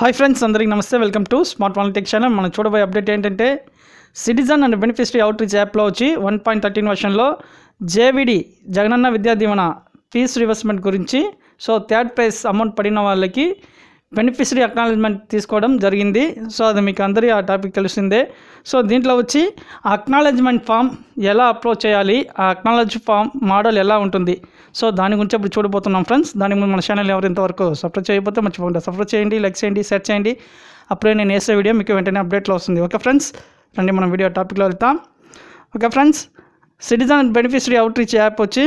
hi friends అందరికీ నమస్తే welcome to smart one tech channel మనం చూడబోయే అప్డేట్ ఏంటంటే సిటిజన్ అండ్ బెనిఫిషరీ అవుట్రీచ్ యాప్లో వచ్చి వన్ పాయింట్ థర్టీన్ వర్షన్లో జేవిడి జగనన్న విద్యా దీవెన ఫీజు రివర్స్మెంట్ గురించి సో థర్డ్ ప్రైస్ అమౌంట్ పడిన వాళ్ళకి బెనిఫిషరీ అక్నాలజ్మెంట్ తీసుకోవడం జరిగింది సో అది మీకు అందరి ఆ టాపిక్ తెలిసిందే సో దీంట్లో వచ్చి ఆ అక్నాలజ్మెంట్ ఫామ్ ఎలా అప్లోడ్ చేయాలి ఆ అక్నాలజ్ ఫామ్ మోడల్ ఎలా ఉంటుంది సో దాని గురించి ఇప్పుడు చూడబోతున్నాం ఫ్రెండ్స్ దాని ముందు మన ఛానల్ ఎవరు ఇంతవరకు సబ్స్క్రైబ్ చేయకపోతే మర్చిపోకుండా సబ్స్క్రైబ్ చేయండి లైక్ చేయండి షేర్ చేయండి అప్పుడే నేను వేసే వీడియో మీకు వెంటనే అప్డేట్లో వస్తుంది ఓకే ఫ్రెండ్స్ రండి మనం వీడియో టాపిక్లో వెళ్తాం okay friends citizen beneficiary outreach app వచ్చి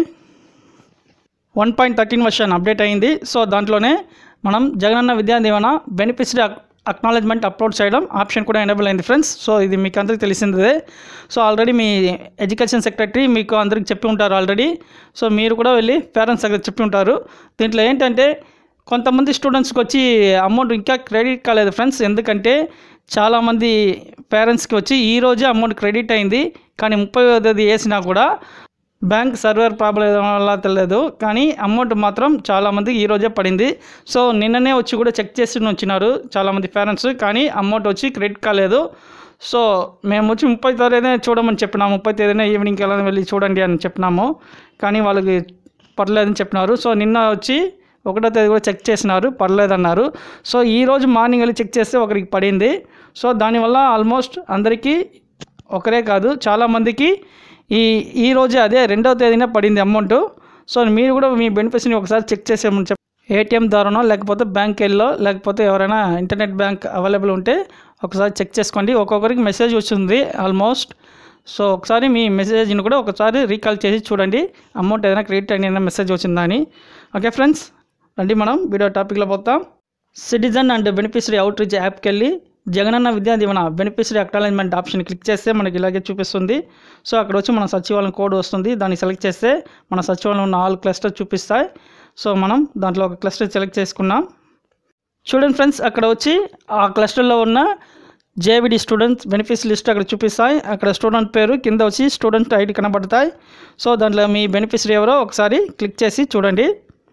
one point thirteen version update అయింది సో దాంట్లోనే మనం Jagananna Vidya Deevena beneficiary acknowledgement upload చేయడం ఆప్షన్ కూడా ఎనేబుల్ అయింది ఫ్రెండ్స్ సో ఇది మీకు అందరికీ తెలిసిందే సో ఆల్రెడీ మీ ఎడ్యుకేషన్ సెక్రటరీ మీకు అందరికి చెప్పి ఉంటారు ఆల్రెడీ సో మీరు కూడా వెళ్ళి పేరెంట్స్ దగ్గర చెప్పి ఉంటారు దీంట్లో ఏంటంటే కొంతమంది స్టూడెంట్స్కి వచ్చి అమౌంట్ ఇంకా క్రెడిట్ కాలేదు ఫ్రెండ్స్ ఎందుకంటే చాలామంది పేరెంట్స్కి వచ్చి ఈ రోజే అమౌంట్ క్రెడిట్ అయింది కానీ ముప్పై తేదీ వేసినా కూడా బ్యాంక్ సర్వర్ ప్రాబ్లం వల్ల తెలియదు కానీ అమౌంట్ మాత్రం చాలామంది ఈ రోజే పడింది సో నిన్ననే వచ్చి కూడా చెక్ చేసి వచ్చినారు చాలామంది పేరెంట్స్ కానీ అమౌంట్ వచ్చి క్రెడిట్ కాలేదు సో మేము వచ్చి ముప్పై తేదీనే చూడమని చెప్పినాము ముప్పై తేదీనే ఈవినింగ్కి ఎలా వెళ్ళి చూడండి అని చెప్పినాము కానీ వాళ్ళకి పర్లేదని చెప్పినారు సో నిన్న వచ్చి ఒకటో తేదీ కూడా చెక్ చేసినారు పర్లేదన్నారు సో ఈ రోజు మార్నింగ్ వెళ్ళి చెక్ చేస్తే ఒకరికి పడింది సో దానివల్ల ఆల్మోస్ట్ అందరికీ ఒకరే కాదు చాలామందికి ఈ ఈ రోజే అదే రెండవ తేదీనే పడింది అమౌంట్ సో మీరు కూడా మీ బెనిఫిట్స్ని ఒకసారి చెక్ చేసేమని చెప్పి ఏటీఎం ద్వారానో లేకపోతే బ్యాంక్ వెళ్ళో లేకపోతే ఎవరైనా ఇంటర్నెట్ బ్యాంక్ అవైలబుల్ ఉంటే ఒకసారి చెక్ చేసుకోండి ఒక్కొక్కరికి మెసేజ్ వచ్చింది ఆల్మోస్ట్ సో ఒకసారి మీ మెసేజ్ని కూడా ఒకసారి రీకాల్ చేసి చూడంండి అమౌంట్ ఏదైనా క్రెడిట్ అయిన మెసేజ్ వచ్చిందా అని ఓకే ఫ్రెండ్స్ రండి మనం వీడియో టాపిక్లో పోతాం citizen and beneficiary outreach యాప్కి వెళ్ళి Jagananna Vidya Deevena beneficiary acknowledgement option click చేస్తే మనకి ఇలాగే చూపిస్తుంది సో అక్కడ వచ్చి మన సచివాలయం కోడ్ వస్తుంది దాన్ని సెలెక్ట్ చేస్తే మన సచివాలయం ఉన్న ఆల్ క్లస్టర్ చూపిస్తాయి సో మనం దాంట్లో ఒక క్లస్టర్ సెలెక్ట్ చేసుకున్నాం చూడండి ఫ్రెండ్స్ అక్కడ వచ్చి ఆ క్లస్టర్లో ఉన్న జేవిడి స్టూడెంట్స్ బెనిఫిట్స్ లిస్ట్ అక్కడ చూపిస్తాయి అక్కడ స్టూడెంట్ పేరు కింద వచ్చి స్టూడెంట్ ఐడి కనబడతాయి సో దాంట్లో మీ బెనిఫిషరీ ఎవరో ఒకసారి క్లిక్ చేసి చూడండి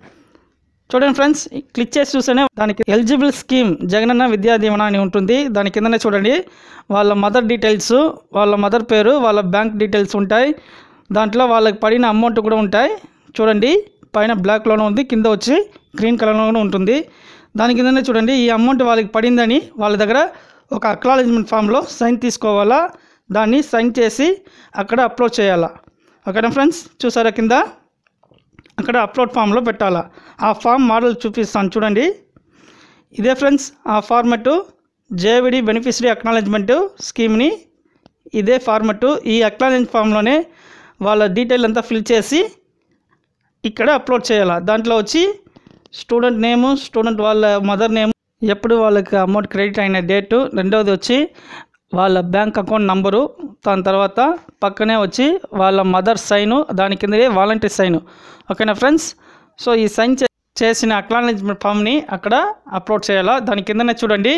చూడండి ఫ్రెండ్స్ క్లిక్ చేసి చూస్తేనే దానికి ఎలిజిబుల్ స్కీమ్ జగనన్న విద్యా దీవెన అని ఉంటుంది దాని కిందనే చూడండి వాళ్ళ మదర్ డీటెయిల్స్ వాళ్ళ మదర్ పేరు వాళ్ళ బ్యాంక్ డీటెయిల్స్ ఉంటాయి దాంట్లో వాళ్ళకి పడిన అమౌంట్ కూడా ఉంటాయి చూడండి పైన బ్లాక్లోనే ఉంది కింద వచ్చి గ్రీన్ కలర్లోనే ఉంటుంది దాని కిందనే చూడండి ఈ అమౌంట్ వాళ్ళకి పడిందని వాళ్ళ దగ్గర ఒక అక్నాలజ్మెంట్ ఫామ్లో సైన్ తీసుకోవాలా దాన్ని సైన్ చేసి అక్కడ అప్లోడ్ చేయాలా ఓకేనా ఫ్రెండ్స్ చూసారా కింద అక్కడ అప్లోడ్ ఫామ్లో పెట్టాలా ఆ ఫామ్ మోడల్ చూపిస్తాను చూడండి ఇదే ఫ్రెండ్స్ ఆ ఫార్మెట్ జేవిడి బెనిఫిషరీ అక్నాలజ్మెంట్ స్కీమ్ని ఇదే ఫార్మెట్ ఈ అక్నాలజ్ ఫామ్లోనే వాళ్ళ డీటెయిల్ అంతా ఫిల్ చేసి ఇక్కడ అప్లోడ్ చేయాలి దాంట్లో వచ్చి స్టూడెంట్ నేము స్టూడెంట్ వాళ్ళ మదర్ నేమ్ ఎప్పుడు వాళ్ళకి అమౌంట్ క్రెడిట్ అయిన డేటు రెండవది వచ్చి వాళ్ళ బ్యాంక్ అకౌంట్ నంబరు దాని తర్వాత పక్కనే వచ్చి వాళ్ళ మదర్ సైను దాని కిందనే వాలంటీర్ సైను ఓకేనా ఫ్రెండ్స్ సో ఈ సైన్ చే- చేసిన అక్నాలజ్మెంట్ ఫామ్ని అక్కడ అప్లోడ్ చేయాలా దాని కిందనే చూడండి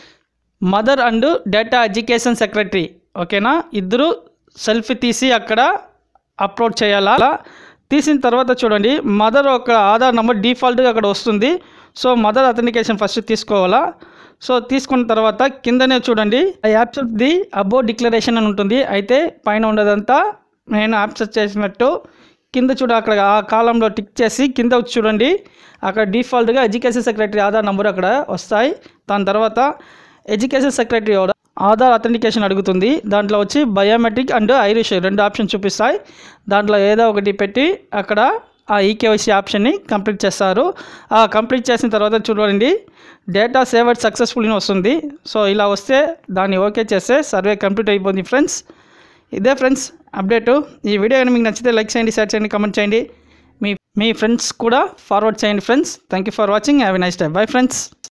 mother and data education secretary ఓకేనా ఇద్దరు సెల్ఫీ తీసి అక్కడ అప్లోడ్ చేయాలా తీసిన తర్వాత చూడండి మదర్ ఒక ఆధార్ నెంబర్ డిఫాల్ట్గా అక్కడ వస్తుంది సో మదర్ అథెంటికేషన్ ఫస్ట్ తీసుకోవాలా సో తీసుకున్న తర్వాత కిందనే చూడండి I accept the above declaration అని ఉంటుంది అయితే పైన ఉండదంతా నేను యాక్సెప్ట్ చేసినట్టు కింద చూడ అక్కడ ఆ కాలంలో టిక్ చేసి కింద వచ్చి చూడండి అక్కడ డిఫాల్ట్గా ఎడ్యుకేషన్ సెక్రటరీ ఆధార్ నంబర్ అక్కడ వస్తాయి దాని తర్వాత ఎడ్యుకేషన్ సెక్రటరీ ఎవరు ఆధార్ అథెంటికేషన్ అడుగుతుంది దాంట్లో వచ్చి బయోమెట్రిక్ అండ్ ఐరిష్ రెండు ఆప్షన్ చూపిస్తాయి దాంట్లో ఏదో ఒకటి పెట్టి అక్కడ ఆ ఈకేవైసీ ఆప్షన్ని కంప్లీట్ చేస్తారు ఆ కంప్లీట్ చేసిన తర్వాత చూడండి డేటా సేవర్డ్ సక్సెస్ఫుల్ వస్తుంది సో ఇలా వస్తే దాన్ని ఓకే చేస్తే సర్వే కంప్లీట్ అయిపోయింది ఫ్రెండ్స్ ఇదే ఫ్రెండ్స్ అప్డేటు ఈ వీడియో కానీ మీకు నచ్చితే లైక్ చేయండి షేర్ చేయండి కమెంట్ చేయండి మీ మీ ఫ్రెండ్స్ కూడా ఫార్వర్డ్ చేయండి friends thank you for watching have a nice day bye friends